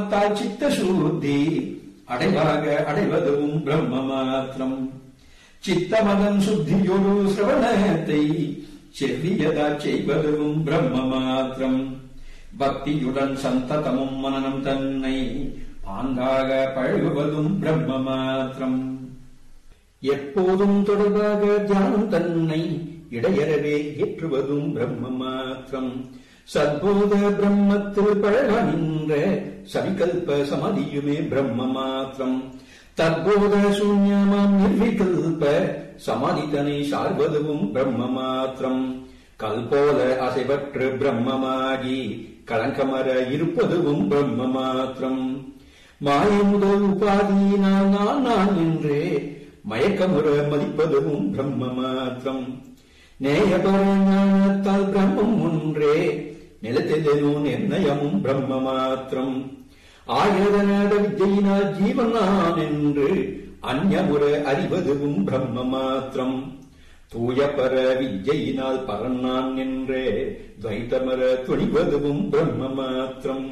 தாய் சித்த சுத்தி அடைவாக அடைவதும் பிரம்ம மாத்திரம் சித்தமதன் சுத்தியொரு சிரவணத்தை செவ்வியதா செய்வதும் பிரம்ம மாத்திரம் பக்தியுடன் சந்ததமும் மனனம் தன்னை பாங்காக பழகுவதும் பிரம்ம மாத்திரம் எப்போதும் தொடர்பாக தியானம் தன்னை இடையறவே ஏற்றுவதும் பிரம்ம மாத்திரம் சத்போத பிரம்மத்தில் பழக நின்ற சவிகல்ப சமதியுமே பிரம்ம மாத்திரம் தற்போத சூன்யமாம் நிர்விகல்ப சமாதிதனை சார்வதுவும் பிரம்ம மாத்திரம் கல்போல அசைவற்று பிரம்மமாகி களங்கமர இருப்பதுவும் பிரம்ம மாத்திரம் மாய முதல் உபாதியினால் நான் நான் என்றே மயக்கமுற மதிப்பதுவும் பிரம்ம மாத்திரம் நேயபர ஞானத்தால் பிரம்மம் ஒன்றே நிலத்திலோ நிர்ணயமும் பிரம்ம மாத்திரம் ஆயுதநாத வித்தையினால் ஜீவன் நான் என்று அந்யமுற அறிவதுவும் பிரம்ம மாத்திரம் தூயபர வித்யினால் பரன் நான் என்றே துவைத்தமர துணிவதுவும் பிரம்ம மாத்திரம்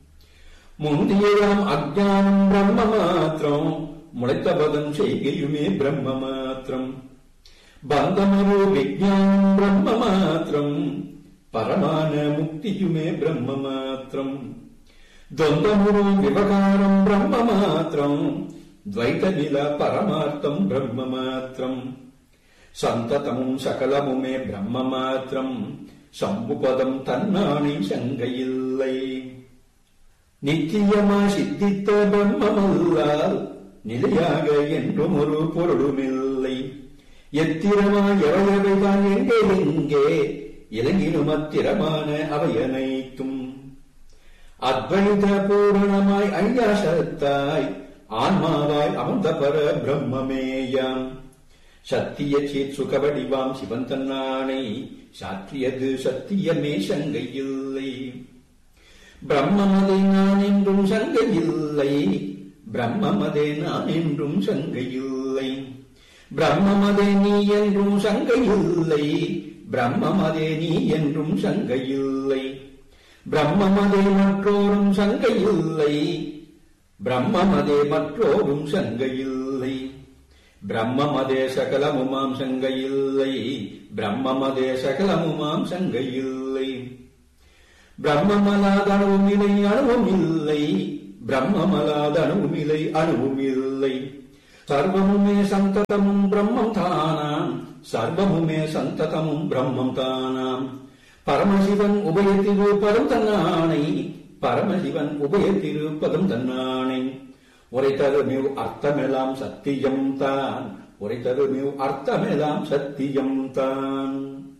முந்தியாம் அஜானம் பிரம்ம மாத்திரம் முளைத்தபதம் செய்கையுமே பிரம்ம மாத்திரம் பந்தமரு விஜானம் பிரம்ம மாத்திரம் பரமான முக்தியுமே பிரம்ம மாத்திரம் ద్వంద్వమును వివకారం బ్రహ్మ మాత్రం ద్వైత నిల పరమార్థం బ్రహ్మ మాత్రం సంతతము సకలముమే బ్రహ్మ మాత్రం சம்புபதம் தன்னானை சங்கையில்லை நித்தியமா சித்தித்த பிரம்மமல்லால் நிலையாக என்றும் ஒரு பொருளுமில்லை எத்திரமா எவையவைதான் எங்கே எங்கே இலங்கினும் அத்திரமான அவையனைத்தும் அத்வைத பூரணமாய் ஐயாசத்தாய் ஆன்மாவாய் அமர்ந்த பர பிரம்மமேயாம் சத்திய சேத் சுகவடிவாம் சிவன் தன்னானை சாற்றியது சத்தியமே சங்கையில்லை பிரம்மமதே நான் என்றும் சங்கையில்லை பிரம்மமதே நான் என்றும் சங்கையில்லை பிரம்மமதே நீ என்றும் சங்கையில்லை பிரம்மமதே நீ என்றும் சங்கையில்லை பிரம்மமதே மற்றோரும் சங்கையில்லை பிரம்மமதே மற்றோரும் சங்கையில்லை பிரம்மமதே சகலமுமாம் சங்கையில்லை பிரம்மமதே சகலமுமாம் சங்கையில்லை பிரம்மமலாத அணுவும் இல்லை அணுவும் இல்லை பிரம்மமலாத அணுவும் இல்லை அணுவும் இல்லை சர்வமுமே சந்ததமும் பிரம்மம் தானாம் சர்வமுமே சந்ததமும் பிரம்மம் தானாம் பரமசிவன் உபயத்திரு பதம் தன்னானை பரமசிவன் உபயத்திரு பதம் தன்னானை உரைத்தருமிவ் அர்த்தமெல்லாம் சத்தியம் தான் உரைத்தருமிவ் அர்த்தமெல்லாம் சத்தியம் தான்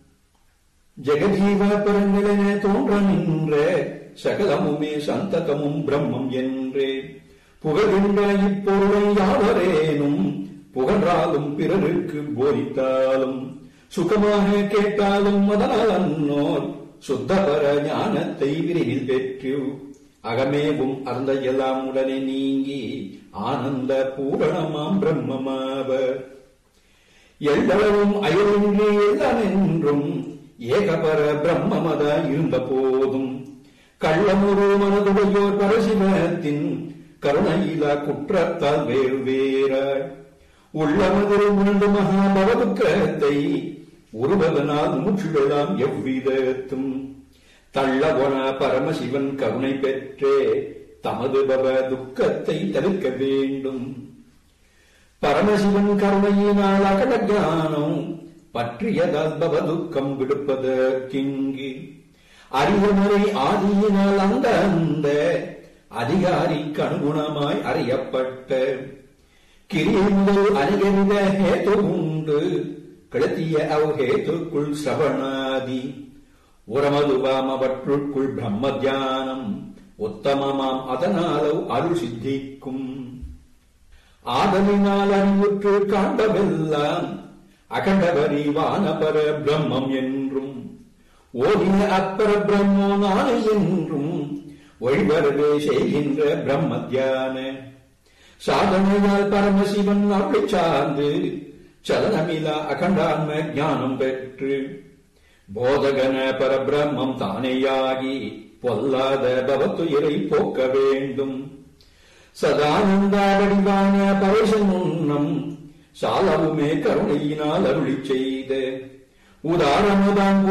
ஜெகஜீவ பெருநிலன தோன்ற நின்ற சகலமுமே சந்ததமும் பிரம்மம் என்றே புகழ்கின்ற இப்பொருளை யாவரேனும் புகன்றாலும் பிறருக்கு போதித்தாலும் சுகமாக கேட்டாலும் அதனால் அன்னோர் சுத்தபர ஞானத்தை விரைவில் பெற்று அகமேவும் அறந்த எல்லாம் உடனே நீங்கி ஆனந்த பூரணமாம் பிரம்மமாவர் எல்லளவும் அயலின்றி எல்லாம் என்றும் ஏகபர பிரம்மமத இருந்த போதும் கள்ளமுரு மனதுடையோர் பரசிவத்தின் கருணையில குற்றத்தால் வேறு வேறாய் உள்ளமதில் உண்டு மகாபவதுக்கத்தை உருவதனால் மூச்சுடலாம் எவ்விதத்தும் தள்ளவன பரமசிவன் கருணை பெற்றே தமது பவ துக்கத்தை தவிர்க்க வேண்டும் பரமசிவன் கருணையினால் அகட ஞானம் பற்றியதால் பவ துக்கம் விடுப்பதற்கிங்கு அறிவுமுறை ஆதியினால் அந்த அந்த அதிகாரிக்கு அனுகுணமாய் அறியப்பட்ட கிரியை முதல் அநேகவித ஹேது உண்டு கிளத்திய அவ் ஹேதுக்குள் சிரவணாதி உரமதுவாம் அவற்றுக்குள் பிரம்ம தியானம் உத்தமமாம் அதனாலவ் அருள் சித்திக்கும் ஆதலினால் அறிவுற்று காண்டவெல்லாம் அகண்டவரி வானபர பிரம்மம் என்றும் ஓதிய அப்பர பிரம்மோ நானே என்றும் ஒழிவரவே செய்கின்ற பிரம்ம தியான சாதனையால் பரமசிவன் அருளை சார்ந்து சலனமிலா அகண்டான்ம ஞானம் பெற்று போதகன பரபிரம்மம் தானேயாகி பொல்லாத பவத்துயிரை போக்க வேண்டும் சதானந்தா வடிவான பரேசன் முன்னம் சாலவுமே கருணையினால் அருளி செய்த உதாரணதான்